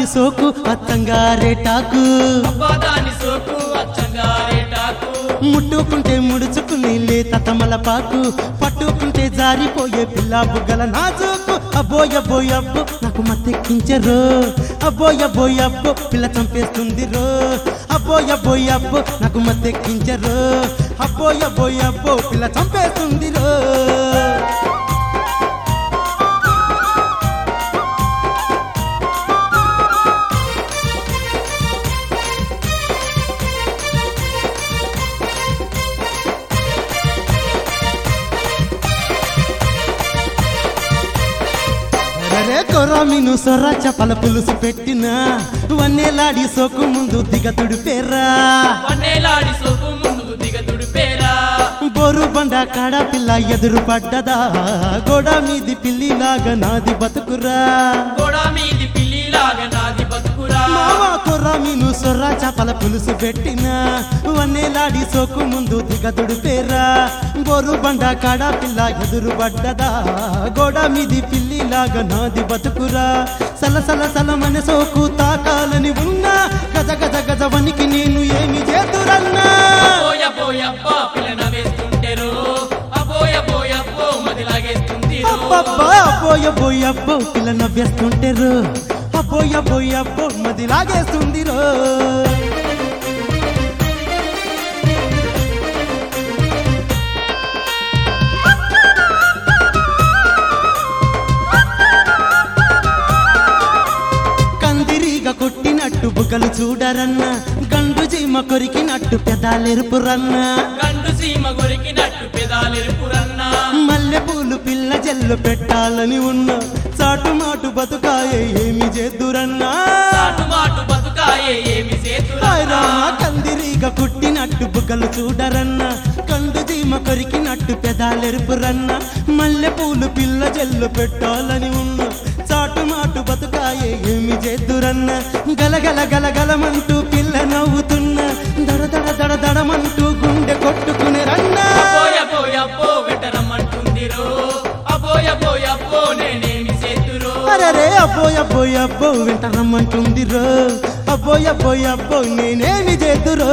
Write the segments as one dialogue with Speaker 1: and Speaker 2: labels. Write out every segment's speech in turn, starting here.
Speaker 1: సోకు అత్తంగారేటాకు
Speaker 2: అబ్బాదాని సోకు అచ్చంగారేటాకు
Speaker 1: ముట్టుకుంటే ముడుచుకుని లేత తమలపాకు పట్టుకుంటే జారిపోయే పిల్ల బుగ్గల నాజుకు అబ్బోయబ్బోయబ్బో నాకు మత్తెక్కించరు అబ్బోయబ్బోయబ్బో పిల్ల చంపేస్తుంది రో అబ్బోయబ్బోయబ్బో నాకు మత్తెక్కించరు అబ్బోయబ్బోయబ్బో పిల్ల చంపేస్తుంది రో అరే కొరామిను సొర్ర చపల పులుసు పెట్టిన వన్నేలాడి సోకు ముందు దిగతుడు పేర్రా
Speaker 2: వన్నేలాడి సోకు ముందు దిగదుడు పేరా
Speaker 1: బోరు బండ కాడ పిల్ల ఎదురు పడ్డదా గోడ మీది పిల్లిలాగా నాది బతుకురా
Speaker 2: గోడ మీది పిల్లిలాగా నాది బతుకురా
Speaker 1: మావా కొరామిను సొర్ర చపల పులుసు పెట్టిన వన్నేలాడి సోకు ముందు దిగతుడు పేర్రా బోరు బండ కాడ పిల్ల ఎదురు పడ్డదా గోడ మీది పిల్లిలాగా నాది బతుకురా సల సల సలమని సోకు తాకాలని ఉన్నా గజ గజ గజ వనికి నేను ఏమి చేతురన్నా
Speaker 2: అబ్బోయ బోయబ్బా పిల్లన వేస్తుంటేరో అబ్బోయ బోయబ్బో మదిలాగేస్తుంది
Speaker 1: అబ్బబ్బా అబ్బోయ బోయబ్బో పిల్ల నవ్వేస్తుంటేరు అబ్బోయ బోయబ్బో మది లాగేస్తుంది రో కందిరీగ కొట్టినట్టు బుగ్గలు చూడరన్న గండు చీమ కొరికినట్టు పెదాలెరుపురన్న
Speaker 2: గండు సీమ గొరికినట్టు పెదాలెరుపురన్నా
Speaker 1: మల్లె పూలు పిల్ల జల్లు పెట్టాలని ఉన్న చాటు మాటు బతుకాయే ఏమి చేద్దురన్నా
Speaker 2: చాటు మాటు బతుకాయే ఏమి సేతురా
Speaker 1: హాయ్ రామ కందిరీగ కుట్టినట్టు బుగ్గలు చూడరన్న కండు చీమ కొరికినట్టు పెదాలెరుపురన్న మల్లె పూలు పిల్ల జల్లు పెట్టాలని ఉన్న చాటు మాటు బతుకాయే ఏమి చేద్దురన్న గలగల గలగలమంటూ పిల్ల నవ్వుతున్న దడ దడ దడ దడమంటూ గుండె కొట్టుకునే రన్నా
Speaker 2: అబ్బోయ బోయబ్బో వెటరమ్మంటుందిరో అబ్బోయ బోయబ్బో నేనేమి సేతురో
Speaker 1: అరే అబ్బోయ్ అబ్బోయ్ అబ్బో వెంట రమ్మంటుంది రో అబ్బోయ్ అబ్బోయ్ అబ్బో నేనేమి చేద్దురో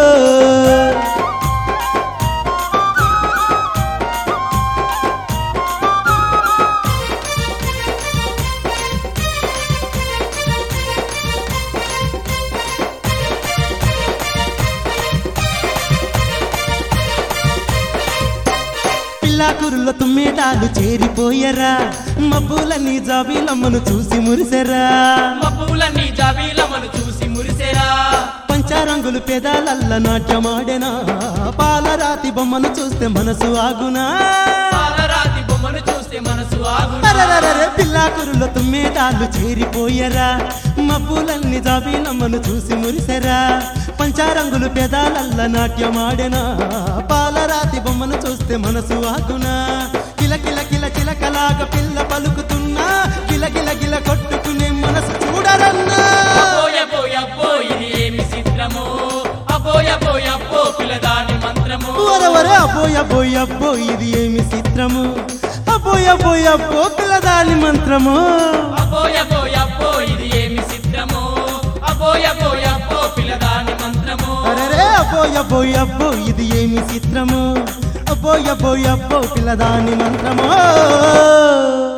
Speaker 1: పిల్లాకురుల తుమ్మేటాలు చేరిపోయరా మబ్బులని జాబీలమ్మను చూసి మురిసెరా
Speaker 2: మబ్బులన్నీ జాబీలమను చూసి మురిసెరా
Speaker 1: పంచరంగులు పెదాలల్ల నాట్యమాడెనా పాలరాతి బొమ్మను చూస్తే మనసు ఆగునా
Speaker 2: పాలరాతి బొమ్మను చూస్తే మనసు ఆగు
Speaker 1: అరరరరే పిల్లాకురుల తుమ్మేటాలు చేరిపోయరా మబ్బులన్నీ జాబీలమ్మను చూసి మురిసెరా పంచారంగులు పెదాలల్ల నాట్యమాడెనా పాలరాతి బొమ్మను చూస్తే మనసు ఆగునా కిల కిల కిల చిలకలాగా పిల్ల పలుకుతున్నా కిల కిల కిల కొట్టుకునే మనసు చూడరన్నా
Speaker 2: అబ్బోయ బోయబ్బో ఇది ఏమి చిత్రమో అబ్బోయ బోయబ్బో పిల్లదాని మంత్రము
Speaker 1: ఒరవరే అబ్బోయ్ అబ్బోయ్ అబ్బో ఇది ఏమి చిత్రము అబ్బోయ్ అబ్బోయ్ అబ్బో పిల్లదాని మంత్రము
Speaker 2: అబ్బోయ బోయబ్బో ఇది ఏమి చిత్రమో అబ్బోయ బోయబ్బో పిల్లదాని మంత్రము
Speaker 1: అరరే అబ్బోయ్ అబ్బోయ్ అబ్బో ఇది ఏమి చిత్రము అబ్బోయ్ అబ్బోయ్ అబ్బో పిల్లదాని మంత్రము